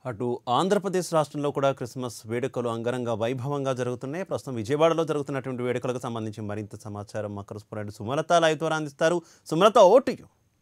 అటు ఆంధ్రప్రదేశ్ రాష్ట్రంలో కూడా క్రిస్మస్ వేడుకలు అంగరంగ వైభవంగా జరుగుతున్నాయి ప్రస్తుతం విజయవాడలో జరుగుతున్నటువంటి వేడుకలకు సంబంధించి మరింత సమాచారం మా కరెస్పాండెంట్ సుమలత లైవ్ ద్వారా అందిస్తారు సుమలత ఓటు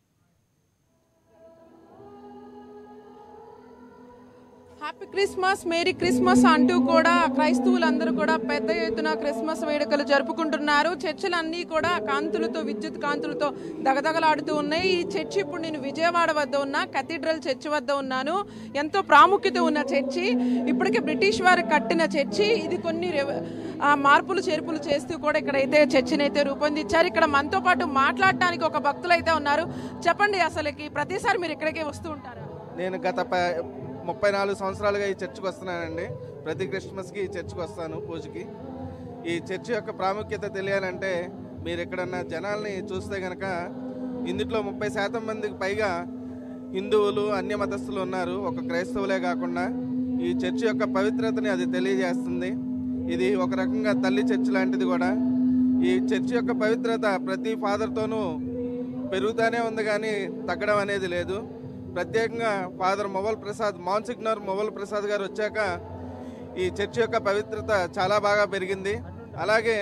హ్యాపీ క్రిస్మస్ మేరీ క్రిస్మస్ అంటూ కూడా క్రైస్తవులందరూ కూడా పెద్ద ఎత్తున క్రిస్మస్ వేడుకలు జరుపుకుంటున్నారు చర్చిలన్నీ కూడా కాంతులతో విద్యుత్ కాంతులతో దగదగలాడుతూ ఉన్నాయి ఈ చర్చి ఇప్పుడు నేను విజయవాడ వద్ద ఉన్న కథీడ్రల్ చర్చి వద్ద ఉన్నాను ఎంతో ప్రాముఖ్యత ఉన్న చర్చి ఇప్పటికే బ్రిటిష్ వారు కట్టిన చర్చి ఇది కొన్ని రెవ- ఆ, మార్పులు చేర్పులు చేస్తూ కూడా ఇక్కడైతే చర్చిని అయితే రూపొందించారు ఇక్కడ మనతో పాటు మాట్లాడటానికి ఒక భక్తులు అయితే ఉన్నారు చెప్పండి అసలుకి ప్రతిసారి మీరు ఇక్కడికే వస్తూ ఉంటారా నేను గత ప- ముప్పై నాలుగు సంవత్సరాలుగా ఈ చర్చికి వస్తున్నానండి ప్రతి క్రిస్మస్కి ఈ చర్చికి వస్తాను పూజకి ఈ చర్చి యొక్క ప్రాముఖ్యత తెలియాలంటే మీరు ఎక్కడన్నా జనాల్ని చూస్తే కనుక ఇందులో ముప్పై శాతం మందికి పైగా హిందువులు అన్య మతస్థులు ఉన్నారు ఒక క్రైస్తవులే కాకుండా ఈ చర్చి యొక్క పవిత్రతని అది తెలియజేస్తుంది ఇది ఒక రకంగా తల్లి చర్చి లాంటిది కూడా ఈ చర్చి యొక్క పవిత్రత ప్రతి ఫాదర్తోనూ పెరుగుతానే ఉంది కానీ తగ్గడం అనేది లేదు ప్రత్యేకంగా ఫాదర్ మొవల్ ప్రసాద్ మాన్సిగ్నర్ మొవల్ ప్రసాద్ గారు వచ్చాక ఈ చర్చి యొక్క పవిత్రత చాలా బాగా పెరిగింది అలాగే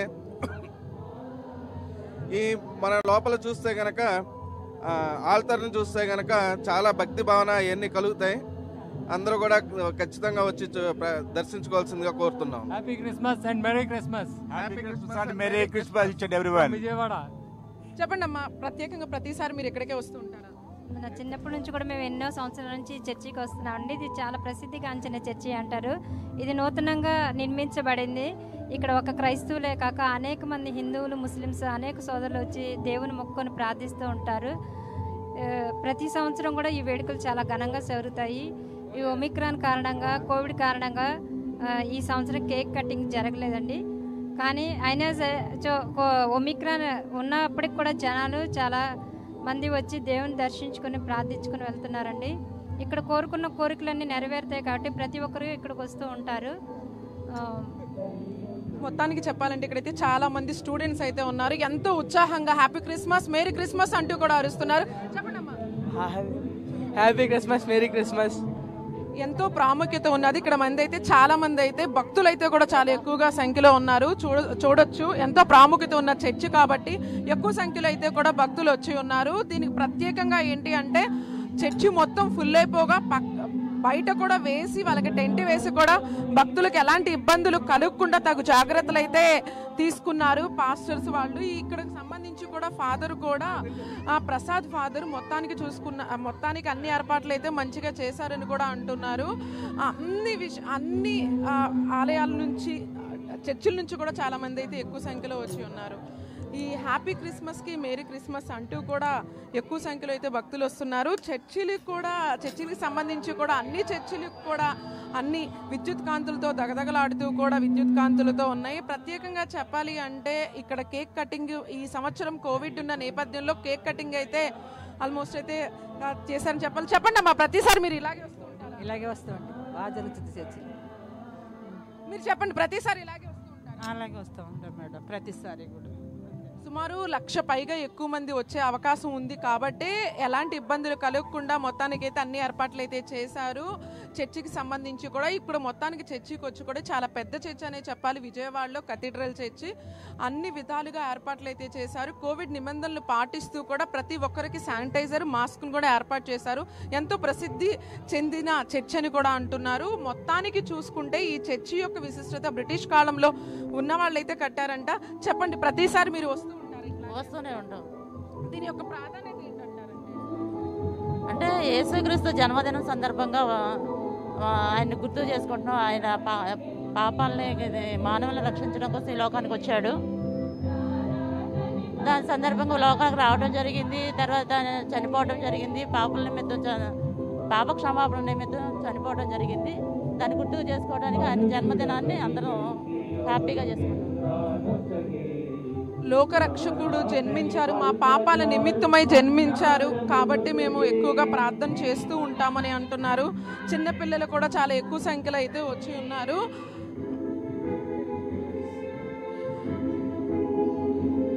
ఈ మన లోపల చూస్తే గనక ఆ, ఆల్తర్ని చూస్తే గనక చాలా భక్తి భావన ఇవన్నీ కలుగుతాయి అందరూ కూడా ఖచ్చితంగా వచ్చి చూ- ప్ర- దర్శించుకోవాల్సిందిగా కోరుతున్నాం happy Christmas and merry Christmas happy Christmas and merry Christmas ఇచ్చాడు ఎవ్రీవన్ విజయవాడ చెప్పండి అమ్మా ప్రత్యేకంగా ప్రతిసారి మీరు ఇక్కడికే వస్తూ ఉంటారా మన చిన్నప్పటి నుంచి కూడా మేము ఎన్నో సంవత్సరాల నుంచి ఈ చర్చికి వస్తున్నామండి ఇది చాలా ప్రసిద్ధిగాంచిన చర్చి అంటారు ఇది నూతనంగా నిర్మించబడింది ఇక్కడ ఒక క్రైస్తవులే కాక అనేక మంది హిందువులు ముస్లిమ్స్ అనేక సోదరులు వచ్చి దేవుని మొక్కుకొని ప్రార్థిస్తూ ఉంటారు ఆ, ప్రతి సంవత్సరం కూడా ఈ వేడుకలు చాలా ఘనంగా జరుగుతాయి ఈ ఒమిక్రాన్ కారణంగా కోవిడ్ కారణంగా ఆ, ఈ సంవత్సరం కేక్ కటింగ్ జరగలేదండి కానీ అయినా సరే చో- కో- ఒమిక్రాన్ ఉన్నప్పటికి కూడా జనాలు చాలా మంది వచ్చి దేవుని దర్శించుకొని ప్రార్థించుకొని వెళ్తున్నారండి ఇక్కడ కోరుకున్న కోరికలన్నీ నెరవేరుతాయి కాబట్టి ప్రతి ఒక్కరు ఇక్కడికి వస్తూ ఉంటారు ఆ, మొత్తానికి చెప్పాలంటే ఇక్కడైతే చాలా మంది స్టూడెంట్స్ అయితే ఉన్నారు ఎంతో ఉత్సాహంగా హ్యాపీ క్రిస్మస్ మేరీ క్రిస్మస్ అంటూ కూడా అరుస్తున్నారు చెప్పండి అమ్మా హ్యాపీ క్రిస్మస్ మేరీ క్రిస్మస్ ఎంతో ప్రాముఖ్యత ఉన్నది ఇక్కడ మంది అయితే చాలా మంది అయితే భక్తులు అయితే కూడా చాలా ఎక్కువగా సంఖ్యలో ఉన్నారు చూడ చూడొచ్చు ఎంతో ప్రాముఖ్యత ఉన్న చర్చి కాబట్టి ఎక్కువ సంఖ్యలో అయితే కూడా భక్తులు వచ్చి ఉన్నారు దీనికి ప్రత్యేకంగా ఏంటి అంటే చర్చి మొత్తం ఫుల్ అయిపోగా పక్క బయట కూడా వేసి వాళ్ళకి టెంట్ వేసి కూడా భక్తులకు ఎలాంటి ఇబ్బందులు కలగకుండా తగు జాగ్రత్తలు అయితే తీసుకున్నారు పాస్టర్స్ వాళ్ళు ఇక్కడికి సంబంధించి కూడా ఫాదర్ కూడా ఆ ప్రసాద్ ఫాదర్ మొత్తానికి చూసుకున్న ఆ మొత్తానికి అన్ని ఏర్పాట్లు అయితే మంచిగా చేశారని కూడా అంటున్నారు ఆ అన్ని విష అన్ని ఆ, ఆలయాల నుంచి చర్చిల నుంచి కూడా చాలా మంది అయితే ఎక్కువ సంఖ్యలో వచ్చి ఉన్నారు ఈ హ్యాపీ క్రిస్మస్కి మేరీ క్రిస్మస్ అంటూ కూడా ఎక్కువ సంఖ్యలో అయితే భక్తులు వస్తున్నారు చర్చిలకు కూడా చర్చిలకు సంబంధించి కూడా అన్ని చర్చిలకు కూడా అన్ని విద్యుత్ కాంతులతో దగదగలాడుతూ కూడా విద్యుత్ కాంతులతో ఉన్నాయి ప్రత్యేకంగా చెప్పాలి అంటే ఇక్కడ కేక్ కటింగ్ ఈ సంవత్సరం కోవిడ్ ఉన్న నేపథ్యంలో కేక్ కటింగ్ అయితే ఆల్మోస్ట్ అయితే ఆ, చేశారని చెప్పాలి చెప్పండి అమ్మా ప్రతిసారి మీరు ఇలాగే వస్తూ ఉంటారా ఇలాగే వస్తామండి బాగా జరుగుతుంది చర్చి మీరు చెప్పండి ప్రతిసారి ఇలాగే వస్తూ ఉంటారా అలాగే వస్తూ ఉంటాం మేడం ప్రతిసారి కూడా సుమారు లక్ష పైగా ఎక్కువ మంది వచ్చే అవకాశం ఉంది కాబట్టి ఎలాంటి ఇబ్బందులు కలగకుండా మొత్తానికి అయితే అన్ని ఏర్పాట్లు అయితే చేశారు చర్చికి సంబంధించి కూడా ఇప్పుడు మొత్తానికి చర్చికి వచ్చి కూడా చాలా పెద్ద చర్చి అనే చెప్పాలి విజయవాడలో కథీడ్రల్ చర్చి అన్ని విధాలుగా ఏర్పాట్లు అయితే చేశారు కోవిడ్ నిబంధనలు పాటిస్తూ కూడా ప్రతి ఒక్కరికి శానిటైజర్ మాస్క్ను కూడా ఏర్పాటు చేశారు ఎంతో ప్రసిద్ధి చెందిన చర్చి అని కూడా అంటున్నారు మొత్తానికి చూసుకుంటే ఈ చర్చి యొక్క విశిష్టత బ్రిటిష్ కాలంలో ఉన్న వాళ్ళైతే కట్టారంట చెప్పండి ప్రతిసారి మీరు వస్తూ ఉంటారు ఇట్లా. వస్తూనే ఉంటాం దీని యొక్క ప్రాధాన్యత ఏంటంటారంటే అంటే యేసుక్రీస్తు జన్మదినం సందర్భంగా ఆ, ఆ, ఆయన్ని గుర్తు చేసుకుంటున్నాం ఆయన పా పాపాలని ఇది మానవులను రక్షించడం కోసం ఈ లోకానికి వచ్చాడు దాని సందర్భంగా లోకానికి రావడం జరిగింది తర్వాత ఆయన చనిపోవడం జరిగింది పాపల నిమిత్తం చ- పాప క్షమాపణ నిమిత్తం చనిపోవడం జరిగింది దాన్ని గుర్తు చేసుకోవడానికి ఆయన జన్మదినాన్ని అందరం హ్యాపీగా చేసుకుంటాం లోకరక్షకుడు జన్మించారు మా పాపాల నిమిత్తమై జన్మించారు కాబట్టి మేము ఎక్కువగా ప్రార్థన చేస్తూ ఉంటామని అంటున్నారు చిన్నపిల్లలు కూడా చాలా ఎక్కువ సంఖ్యలో అయితే వచ్చి ఉన్నారు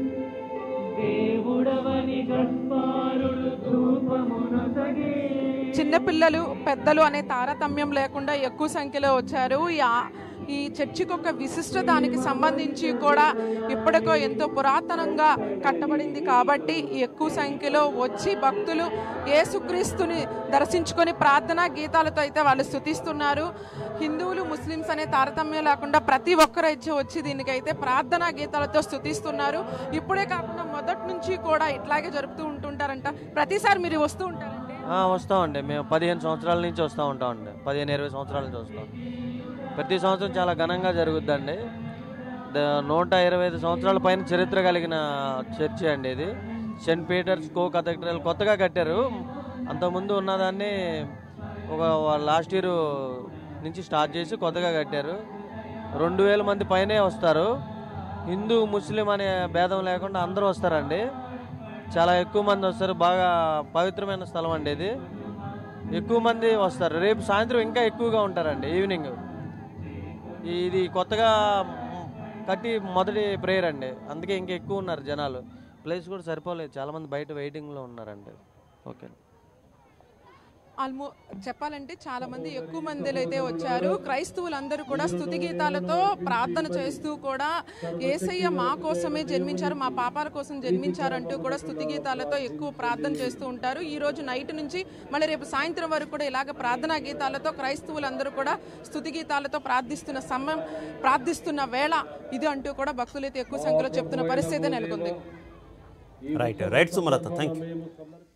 దేవుడవని గస్పారుడు ధూపమునొసగే చిన్నపిల్లలు పెద్దలు అనే తారతమ్యం లేకుండా ఎక్కువ సంఖ్యలో వచ్చారు ఈ ఆ- ఈ చర్చికి ఒక విశిష్ట దానికి సంబంధించి కూడా ఇప్పటికో ఎంతో పురాతనంగా కట్టబడింది కాబట్టి ఈ ఎక్కువ సంఖ్యలో వచ్చి భక్తులు యేసుక్రీస్తుని దర్శించుకొని ప్రార్థనా గీతాలతో అయితే వాళ్ళు స్థుతిస్తున్నారు హిందువులు ముస్లిమ్స్ అనే తారతమ్యం లేకుండా ప్రతి ఒక్కరు ఇచ్చి వచ్చి దీనికైతే ప్రార్థనా గీతాలతో స్థుతిస్తున్నారు ఇప్పుడే కాకుండా మొదటి నుంచి కూడా ఇట్లాగే జరుపుతూ ఉంటుంటారంట ప్రతిసారి మీరు వస్తూ ఉంటారండి ఆ, వస్తామండి మేము పదిహేను సంవత్సరాల నుంచి వస్తూ ఉంటామండి పదిహేను ఇరవై సంవత్సరాల నుంచి వస్తాం ప్రతి సంవత్సరం చాలా ఘనంగా జరుగుద్దండి ద- నూట ఇరవై ఐదు సంవత్సరాల పైన చరిత్ర కలిగిన చర్చి అండి ఇది సెయింట్ పీటర్స్ కో కథడ్రల్ కొత్తగా కట్టారు అంతకుముందు ఉన్నదాన్ని ఒక లాస్ట్ ఇయర్ నుంచి స్టార్ట్ చేసి కొత్తగా కట్టారు రెండు వేల మంది పైనే వస్తారు హిందూ ముస్లిం అనే భేదం లేకుండా అందరూ వస్తారండి చాలా ఎక్కువ మంది వస్తారు బాగా పవిత్రమైన స్థలం అండి ఇది ఎక్కువ మంది వస్తారు రేపు సాయంత్రం ఇంకా ఎక్కువగా ఉంటారండి ఈవినింగ్ ఇది కొత్తగా కట్టి మొదటి ప్రేయర్ అండి అందుకే ఇంకా ఎక్కువ ఉన్నారు జనాలు ప్లేస్ కూడా సరిపోలేదు చాలా మంది బయట వెయిటింగ్లో ఉన్నారండి ఓకే ఆల్మో చెప్పాలంటే చాలా మంది ఎక్కువ మందిలో అయితే వచ్చారు క్రైస్తవులందరూ కూడా స్తుతి గీతాలతో ప్రార్థన చేస్తూ కూడా ఏసయ్య మా కోసమే జన్మించారు మా పాపాల కోసం జన్మించారు అంటూ కూడా స్తుతి గీతాలతో ఎక్కువ ప్రార్థన చేస్తూ ఉంటారు ఈ రోజు నైట్ నుంచి మళ్ళీ రేపు సాయంత్రం వరకు కూడా ఇలాగ ప్రార్థనా గీతాలతో క్రైస్తవులందరూ కూడా స్తుతి గీతాలతో ప్రార్థిస్తున్న సమయం ప్రార్థిస్తున్న వేళ ఇది అంటూ కూడా భక్తులైతే ఎక్కువ సంఖ్యలో చెప్తున్న పరిస్థితి నెలకొంది right right Sumalatha thank you